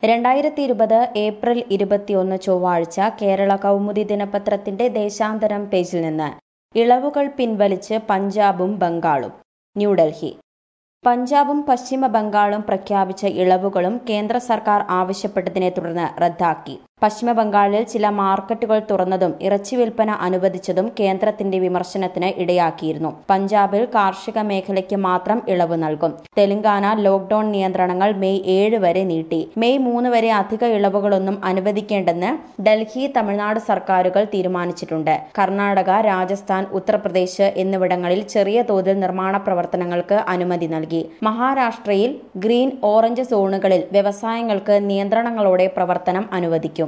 രണ്ടായിരത്തി ഇരുപത് ഏപ്രിൽ ഇരുപത്തിയൊന്ന് ചൊവ്വാഴ്ച കേരള കൗമുദി ദിനപത്രത്തിന്റെ ദേശാന്തരം പേജിൽ നിന്ന് ഇളവുകൾ പിൻവലിച്ച് പഞ്ചാബും ബംഗാളും ന്യൂഡൽഹി പഞ്ചാബും പശ്ചിമ ബംഗാളും പ്രഖ്യാപിച്ച ഇളവുകളും കേന്ദ്ര സർക്കാർ ആവശ്യപ്പെട്ടതിനെ തുടർന്ന് റദ്ദാക്കി പശ്ചിമ ബംഗാളിൽ ചില മാർക്കറ്റുകൾ തുറന്നതും ഇറച്ചി വിൽപ്പന അനുവദിച്ചതും കേന്ദ്രത്തിന്റെ വിമർശനത്തിന് ഇടയാക്കിയിരുന്നു പഞ്ചാബിൽ കാർഷിക മേഖലയ്ക്ക് മാത്രം ഇളവ് നൽകും തെലങ്കാന ലോക്ഡൌൺ നിയന്ത്രണങ്ങൾ മെയ് ഏഴ് വരെ നീട്ടി മെയ് മൂന്ന് വരെ അധിക ഇളവുകളൊന്നും അനുവദിക്കേണ്ടെന്ന് ഡൽഹി തമിഴ്നാട് സർക്കാരുകൾ തീരുമാനിച്ചിട്ടുണ്ട് കർണാടക രാജസ്ഥാൻ ഉത്തർപ്രദേശ് എന്നിവിടങ്ങളിൽ ചെറിയ തോതിൽ നിർമ്മാണ പ്രവർത്തനങ്ങൾക്ക് അനുമതി നൽകി മഹാരാഷ്ട്രയിൽ ഗ്രീൻ ഓറഞ്ച് സോണുകളിൽ വ്യവസായങ്ങൾക്ക് നിയന്ത്രണങ്ങളോടെ പ്രവർത്തനം അനുവദിക്കും